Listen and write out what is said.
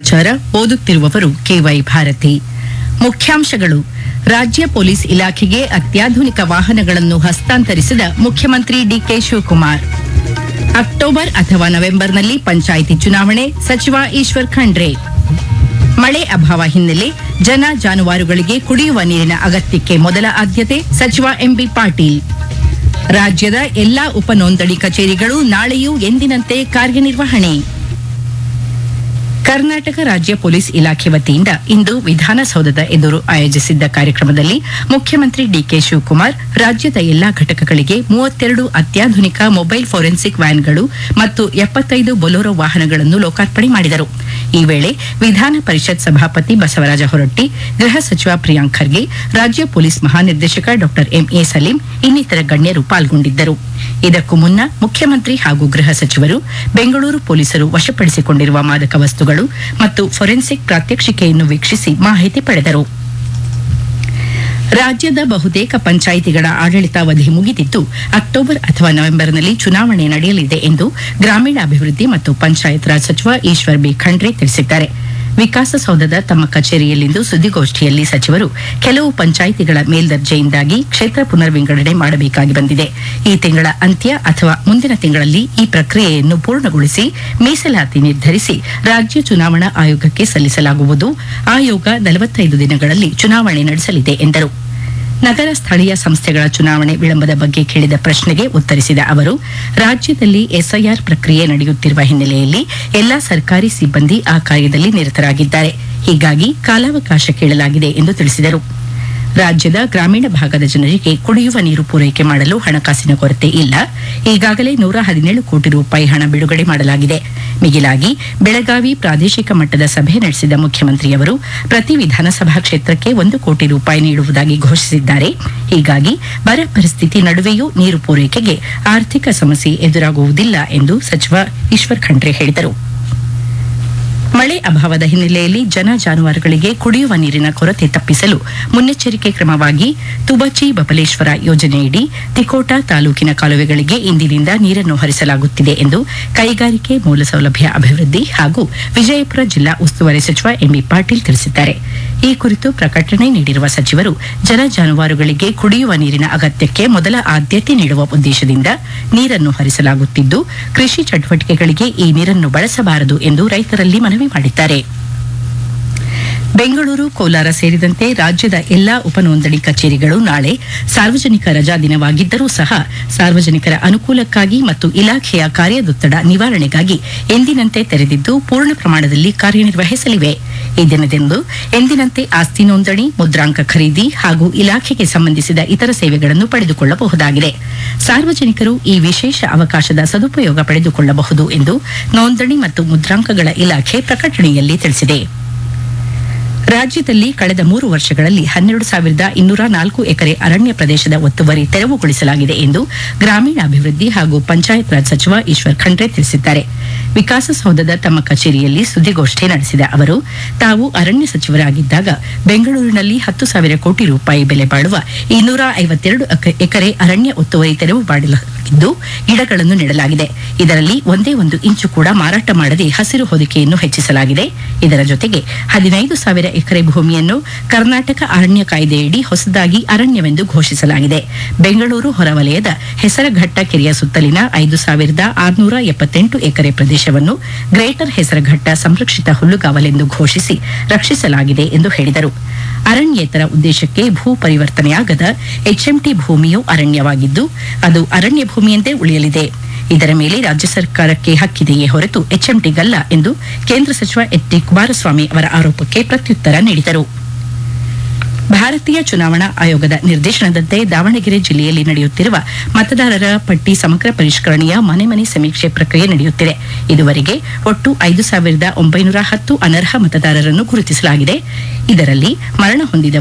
ಸಮಾಚಾರ ಓದುತ್ತಿರುವವರು ಕೆವೈ ಭಾರತಿ ಮುಖ್ಯಾಂಶಗಳು ರಾಜ್ಯ ಪೊಲೀಸ್ ಇಲಾಖೆಗೆ ಅತ್ಯಾಧುನಿಕ ವಾಹನಗಳನ್ನು ಹಸ್ತಾಂತರಿಸಿದ ಮುಖ್ಯಮಂತ್ರಿ ಡಿಕೆ ಶಿವಕುಮಾರ್ ಅಕ್ಟೋಬರ್ ಅಥವಾ ನವೆಂಬರ್ನಲ್ಲಿ ಪಂಚಾಯಿತಿ ಚುನಾವಣೆ ಸಚಿವ ಈಶ್ವರ್ ಖಂಡ್ರೆ ಮಳೆ ಅಭಾವ ಹಿನ್ನೆಲೆ ಜನ ಜಾನುವಾರುಗಳಿಗೆ ಕುಡಿಯುವ ನೀರಿನ ಅಗತ್ಯಕ್ಕೆ ಮೊದಲ ಆದ್ಯತೆ ಸಚಿವ ಎಂಬಿ ಪಾಟೀಲ್ ರಾಜ್ಯದ ಎಲ್ಲಾ ಉಪನೋಂದಣಿ ಕಚೇರಿಗಳು ನಾಳೆಯೂ ಎಂದಿನಂತೆ ಕಾರ್ಯನಿರ್ವಹಣೆ ಕರ್ನಾಟಕ ರಾಜ್ಯ ಪೊಲೀಸ್ ಇಲಾಖೆ ವತಿಯಿಂದ ಇಂದು ವಿಧಾನಸೌಧದ ಎದುರು ಆಯೋಜಿಸಿದ್ದ ಕಾರ್ಯಕ್ರಮದಲ್ಲಿ ಮುಖ್ಯಮಂತ್ರಿ ಡಿಕೆ ಶಿವಕುಮಾರ್ ರಾಜ್ಯದ ಎಲ್ಲಾ ಘಟಕಗಳಿಗೆ ಮೂವತ್ತೆರಡು ಅತ್ಯಾಧುನಿಕ ಮೊಬೈಲ್ ಫೋರೆನ್ಸಿಕ್ ವ್ಯಾನ್ಗಳು ಮತ್ತು ಎಪ್ಪತ್ತೈದು ಬೊಲೊರೋ ವಾಹನಗಳನ್ನು ಲೋಕಾರ್ಪಣೆ ಮಾಡಿದರು ಈ ವೇಳೆ ವಿಧಾನ ಪರಿಷತ್ ಸಭಾಪತಿ ಬಸವರಾಜ ಹೊರಟ್ಟಿ ಗೃಹ ಸಚಿವ ಪ್ರಿಯಾಂಕ್ ಖರ್ಗೆ ರಾಜ್ಯ ಪೊಲೀಸ್ ಮಹಾನಿರ್ದೇಶಕ ಡಾ ಎಂಎ ಸಲೀಂ ಇನ್ನಿತರ ಗಣ್ಯರು ಪಾಲ್ಗೊಂಡಿದ್ದರು ಇದಕ್ಕೂ ಮುನ್ನ ಮುಖ್ಯಮಂತ್ರಿ ಹಾಗೂ ಗೃಹ ಸಚಿವರು ಬೆಂಗಳೂರು ಪೊಲೀಸರು ವಶಪಡಿಸಿಕೊಂಡಿರುವ ಮಾದಕ ವಸ್ತುಗಳು ಮತ್ತು ಫೊರೆನ್ಸಿಕ್ ಪ್ರಾತ್ಯಕ್ಷಿಕೆಯನ್ನು ವೀಕ್ಷಿಸಿ ಮಾಹಿತಿ ಪಡೆದರು ರಾಜ್ಯದ ಬಹುತೇಕ ಪಂಚಾಯಿತಿಗಳ ಆಡಳಿತಾವಧಿ ಮುಗಿದಿದ್ದು ಅಕ್ಟೋಬರ್ ಅಥವಾ ನವೆಂಬರ್ನಲ್ಲಿ ಚುನಾವಣೆ ನಡೆಯಲಿದೆ ಎಂದು ಗ್ರಾಮೀಣಾಭಿವೃದ್ಧಿ ಮತ್ತು ಪಂಚಾಯತ್ ರಾಜ್ ಸಚಿವ ಈಶ್ವರ್ ಬಿ ಖಂಡ್ರೆ ತಿಳಿಸಿದ್ದಾರೆ ವಿಕಾಸಸೌಧದ ತಮ್ಮ ಕಚೇರಿಯಲ್ಲಿಂದು ಸುದ್ದಿಗೋಷ್ಠಿಯಲ್ಲಿ ಸಚಿವರು ಕೆಲವು ಪಂಚಾಯಿತಿಗಳ ಮೇಲ್ದರ್ಜೆಯಿಂದಾಗಿ ಕ್ಷೇತ್ರ ಪುನರ್ವಿಂಗಡಣೆ ಮಾಡಬೇಕಾಗಿ ಬಂದಿದೆ ಈ ತಿಂಗಳ ಅಂತ್ಯ ಅಥವಾ ಮುಂದಿನ ತಿಂಗಳಲ್ಲಿ ಈ ಪ್ರಕ್ರಿಯೆಯನ್ನು ಪೂರ್ಣಗೊಳಿಸಿ ಮೀಸಲಾತಿ ನಿರ್ಧರಿಸಿ ರಾಜ್ಯ ಚುನಾವಣಾ ಆಯೋಗಕ್ಕೆ ಸಲ್ಲಿಸಲಾಗುವುದು ಆಯೋಗ ನಲವತ್ತೈದು ದಿನಗಳಲ್ಲಿ ಚುನಾವಣೆ ನಡೆಸಲಿದೆ ಎಂದರು ನಗರ ಸ್ಥಳೀಯ ಸಂಸ್ಥೆಗಳ ಚುನಾವಣೆ ವಿಳಂಬದ ಬಗ್ಗೆ ಕೇಳಿದ ಪ್ರಶ್ನೆಗೆ ಉತ್ತರಿಸಿದ ಅವರು ರಾಜ್ಯದಲ್ಲಿ ಎಸ್ಐಆರ್ ಪ್ರಕ್ರಿಯೆ ನಡೆಯುತ್ತಿರುವ ಹಿನ್ನೆಲೆಯಲ್ಲಿ ಎಲ್ಲಾ ಸರ್ಕಾರಿ ಸಿಬ್ಬಂದಿ ಆ ಕಾರ್ಯದಲ್ಲಿ ನಿರತರಾಗಿದ್ದಾರೆ ಹೀಗಾಗಿ ಕಾಲಾವಕಾಶ ಕೇಳಲಾಗಿದೆ ಎಂದು ತಿಳಿಸಿದರು ರಾಜ್ಯದ ಗ್ರಾಮೀಣ ಭಾಗದ ಜನರಿಗೆ ಕುಡಿಯುವ ನೀರು ಪೂರೈಕೆ ಮಾಡಲು ಹಣಕಾಸಿನ ಕೊರತೆ ಇಲ್ಲ ಈಗಾಗಲೇ ನೂರ ಹದಿನೇಳು ಕೋಟಿ ರೂಪಾಯಿ ಹಣ ಬಿಡುಗಡೆ ಮಾಡಲಾಗಿದೆ ಮಿಗಿಲಾಗಿ ಬೆಳಗಾವಿ ಪ್ರಾದೇಶಿಕ ಮಟ್ಟದ ಸಭೆ ನಡೆಸಿದ ಮುಖ್ಯಮಂತ್ರಿಯವರು ಪ್ರತಿ ವಿಧಾನಸಭಾ ಕ್ಷೇತ್ರಕ್ಕೆ ಒಂದು ಕೋಟಿ ರೂಪಾಯಿ ನೀಡುವುದಾಗಿ ಘೋಷಿಸಿದ್ದಾರೆ ಹೀಗಾಗಿ ಬರ ಪರಿಸ್ಥಿತಿ ನಡುವೆಯೂ ನೀರು ಪೂರೈಕೆಗೆ ಆರ್ಥಿಕ ಸಮಸ್ಯೆ ಎದುರಾಗುವುದಿಲ್ಲ ಎಂದು ಸಚಿವ ಈಶ್ವರ್ ಖಂಡ್ರೆ ಹೇಳಿದರು ಮಳೆ ಅಭಾವದ ಹಿನ್ನೆಲೆಯಲ್ಲಿ ಜನ ಜಾನುವಾರುಗಳಿಗೆ ಕುಡಿಯುವ ನೀರಿನ ಕೊರತೆ ತಪ್ಪಿಸಲು ಮುನ್ನೆಚ್ಚರಿಕೆ ಕ್ರಮವಾಗಿ ತುಬಚಿ ಬಬಲೇಶ್ವರ ಯೋಜನೆಯಡಿ ತಿಕೋಟ ತಾಲೂಕಿನ ಕಾಲುವೆಗಳಿಗೆ ಇಂದಿನಿಂದ ನೀರನ್ನು ಹರಿಸಲಾಗುತ್ತಿದೆ ಎಂದು ಕೈಗಾರಿಕೆ ಮೂಲಸೌಲಭ್ಯ ಅಭಿವೃದ್ಧಿ ಹಾಗೂ ವಿಜಯಪುರ ಜಿಲ್ಲಾ ಉಸ್ತುವಾರಿ ಸಚಿವ ಎಂಬಿ ಪಾಟೀಲ್ ತಿಳಿಸಿದ್ದಾರೆ ಈ ಕುರಿತು ಪ್ರಕಟಣೆ ನೀಡಿರುವ ಸಚಿವರು ಜನ ಜಾನುವಾರುಗಳಿಗೆ ಕುಡಿಯುವ ನೀರಿನ ಅಗತ್ಯಕ್ಕೆ ಮೊದಲ ಆದ್ಯತೆ ನೀಡುವ ಉದ್ದೇಶದಿಂದ ನೀರನ್ನು ಹರಿಸಲಾಗುತ್ತಿದ್ದು ಕೃಷಿ ಚಟುವಟಿಕೆಗಳಿಗೆ ಈ ನೀರನ್ನು ಬಳಸಬಾರದು ಎಂದು ರೈತರಲ್ಲಿ ಮನವಿ ಮಾಡಿದ್ದಾರೆ ಬೆಂಗಳೂರು ಕೋಲಾರ ಸೇರಿದಂತೆ ರಾಜ್ಯದ ಎಲ್ಲಾ ಉಪನೋಂದಣಿ ಕಚೇರಿಗಳು ನಾಳೆ ಸಾರ್ವಜನಿಕ ರಜಾ ದಿನವಾಗಿದ್ದರೂ ಸಹ ಸಾರ್ವಜನಿಕರ ಅನುಕೂಲಕ್ಕಾಗಿ ಮತ್ತು ಇಲಾಖೆಯ ಕಾರ್ಯದೊತ್ತಡ ನಿವಾರಣೆಗಾಗಿ ಎಂದಿನಂತೆ ತೆರೆದಿದ್ದು ಪೂರ್ಣ ಪ್ರಮಾಣದಲ್ಲಿ ಕಾರ್ಯನಿರ್ವಹಿಸಲಿವೆ ಈ ದಿನದಂದು ಎಂದಿನಂತೆ ಆಸ್ತಿ ನೋಂದಣಿ ಮುದ್ರಾಂಕ ಖರೀದಿ ಹಾಗೂ ಇಲಾಖೆಗೆ ಸಂಬಂಧಿಸಿದ ಇತರ ಸೇವೆಗಳನ್ನು ಪಡೆದುಕೊಳ್ಳಬಹುದಾಗಿದೆ ಸಾರ್ವಜನಿಕರು ಈ ವಿಶೇಷ ಅವಕಾಶದ ಸದುಪಯೋಗ ಪಡೆದುಕೊಳ್ಳಬಹುದು ಎಂದು ನೋಂದಣಿ ಮತ್ತು ಮುದ್ರಾಂಕಗಳ ಇಲಾಖೆ ಪ್ರಕಟಣೆಯಲ್ಲಿ ತಿಳಿಸಿದೆ ರಾಜ್ಯದಲ್ಲಿ ಕಳೆದ ಮೂರು ವರ್ಷಗಳಲ್ಲಿ ಹನ್ನೆರಡು ಸಾವಿರದ ಇನ್ನೂರ ನಾಲ್ಕು ಎಕರೆ ಅರಣ್ಯ ಪ್ರದೇಶದ ಒತ್ತುವರಿ ತೆರವುಗೊಳಿಸಲಾಗಿದೆ ಎಂದು ಗ್ರಾಮೀಣಾಭಿವೃದ್ಧಿ ಹಾಗೂ ಪಂಚಾಯತ್ ರಾಜ್ ಸಚಿವ ಈಶ್ವರ್ ಖಂಡ್ರೆ ತಿಳಿಸಿದ್ದಾರೆ ವಿಕಾಸಸೌಧದ ತಮ್ಮ ಕಚೇರಿಯಲ್ಲಿ ಸುದ್ದಿಗೋಷ್ಠಿ ನಡೆಸಿದ ಅವರು ತಾವು ಅರಣ್ಯ ಸಚಿವರಾಗಿದ್ದಾಗ ಬೆಂಗಳೂರಿನಲ್ಲಿ ಹತ್ತು ಸಾವಿರ ಕೋಟಿ ರೂಪಾಯಿ ಬೆಲೆ ಬಾಳುವ ಇನ್ನೂರ ಐವತ್ತೆರಡು ಎಕರೆ ಅರಣ್ಯ ಒತ್ತುವರಿ ತೆರವು ಮಾಡಲಾಗಿದ್ದು ಗಿಡಗಳನ್ನು ನೆಡಲಾಗಿದೆ ಇದರಲ್ಲಿ ಒಂದೇ ಒಂದು ಇಂಚು ಕೂಡ ಮಾರಾಟ ಮಾಡದೆ ಹಸಿರು ಹೊದಿಕೆಯನ್ನು ಹೆಚ್ಚಿಸಲಾಗಿದೆ ಇದರ ಜೊತೆಗೆ ಹದಿನೈದು ಸಾವಿರ ಎಕರೆ ಭೂಮಿಯನ್ನು ಕರ್ನಾಟಕ ಅರಣ್ಯ ಕಾಯ್ದೆಯಡಿ ಹೊಸದಾಗಿ ಅರಣ್ಯವೆಂದು ಘೋಷಿಸಲಾಗಿದೆ ಬೆಂಗಳೂರು ಹೊರವಲಯದ ಹೆಸರಘಟ್ಟ ಕೆರೆಯ ಸುತ್ತಲಿನ ಐದು ಸಾವಿರದ ಆರುನೂರ ಎಪ್ಪತ್ತೆಂಟು ಎಕರೆ ಪ್ರದೇಶವನ್ನು ಗ್ರೇಟರ್ ಹೆಸರಘಟ್ಟ ಸಂರಕ್ಷಿತ ಹುಲ್ಲುಗಾವಲೆಂದು ಘೋಷಿಸಿ ರಕ್ಷಿಸಲಾಗಿದೆ ಎಂದು ಹೇಳಿದರು ಅರಣ್ಯೇತರ ಉದ್ದೇಶಕ್ಕೆ ಭೂ ಪರಿವರ್ತನೆಯಾಗದ ಎಚ್ಎಂಟಿ ಭೂಮಿಯು ಅರಣ್ಯವಾಗಿದ್ದು ಅದು ಅರಣ್ಯ ಭೂಮಿಯಂತೆ ಉಳಿಯಲಿದೆ ಇದರ ಮೇಲೆ ರಾಜ್ಯ ಸರ್ಕಾರಕ್ಕೆ ಹಕ್ಕಿದೆಯೇ ಹೊರತು ಎಚ್ಎಂಟಿಗಲ್ಲ ಎಂದು ಕೇಂದ್ರ ಸಚಿವ ಎಚ್ ಡಿ ಕುಮಾರಸ್ವಾಮಿ ಅವರ ಆರೋಪಕ್ಕೆ ಪ್ರತ್ಯುತ್ತರ ನೀಡಿದರು ಭಾರತೀಯ ಚುನಾವಣಾ ಆಯೋಗದ ನಿರ್ದೇಶನದಂತೆ ದಾವಣಗೆರೆ ಜಿಲ್ಲೆಯಲ್ಲಿ ನಡೆಯುತ್ತಿರುವ ಮತದಾರರ ಪಟ್ಟಿ ಸಮಗ್ರ ಪರಿಷ್ಕರಣೆಯ ಮನೆ ಮನೆ ಸಮೀಕ್ಷೆ ಪ್ರಕ್ರಿಯೆ ನಡೆಯುತ್ತಿದೆ ಇದುವರೆಗೆ ಒಟ್ಟು ಐದು ಸಾವಿರದ ಒಂಬೈನೂರ ಹತ್ತು ಅನರ್ಹ ಮತದಾರರನ್ನು ಗುರುತಿಸಲಾಗಿದೆ ಇದರಲ್ಲಿ ಮರಣ ಹೊಂದಿದ